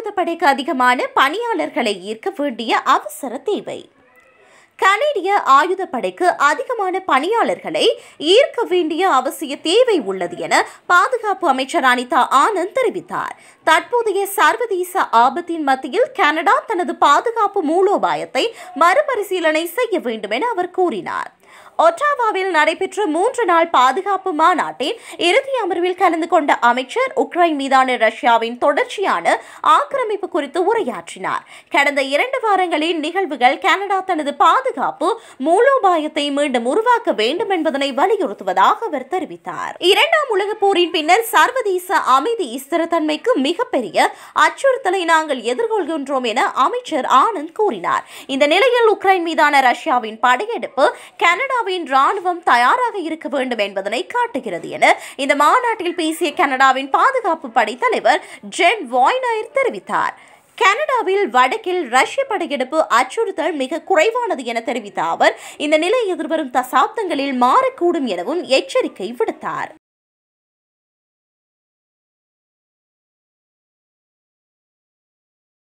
ஆயுதப்படைக்கு அதிகமான பணியாளர்களை ஈர்க்க வேண்டிய அவசர தேவை கனேடிய ஆயுதப்படைக்கு அதிகமான பணியாளர்களை ஈர்க்க வேண்டிய அவசிய தேவை உள்ளது என பாதுகாப்பு அமைச்சர் அனிதா ஆனந்த் தெரிவித்தார் தற்போதைய சர்வதேச ஆபத்தின் மத்தியில் கனடா தனது பாதுகாப்பு மூலோபாயத்தை மறுபரிசீலனை செய்ய வேண்டும் என அவர் கூறினார் ஒட்டாவாவில் நடைபெற்ற மூன்று நாள் பாதுகாப்பு மாநாட்டின் இறுதி அமர்வில் கலந்து கொண்ட அமைச்சர் உக்ரைன் மீதான ரஷ்யாவின் தொடர்ச்சியான ஆக்கிரமிப்பு குறித்து உரையாற்றினார் கடந்த இரண்டு வாரங்களின் நிகழ்வுகள் கனடா தனது பாதுகாப்பு மூலோபாயத்தை மீண்டும் உருவாக்க வேண்டும் என்பதனை வலியுறுத்துவதாக அவர் தெரிவித்தார் இரண்டாம் உலகப் போரின் பின்னர் சர்வதேச அமைதி ஸ்திரத்தன்மைக்கு மிகப்பெரிய அச்சுறுத்தலை நாங்கள் எதிர்கொள்கின்றோம் என அமைச்சர் ஆனந்த் கூறினார் இந்த நிலையில் உக்ரைன் மீதான ரஷ்யாவின் படையெடுப்பு கனடாவின் ராணுவம் தயாராக இருக்க வேண்டும் என்பதனை காட்டுகிறது என இந்த மாநாட்டில் பேசிய கனடாவின் பாதுகாப்பு படை தலைவர் ஜென் வாய்னயர் தெரிவித்தார் கனடாவில் வடக்கில் ரஷ்ய படையெடுப்பு அச்சுறுத்தல் மிக குறைவானது என தெரிவித்த அவர் இந்த நிலை எதிர்வரும் தசாப்தங்களில் மாறக்கூடும் எனவும் எச்சரிக்கை விடுத்தார்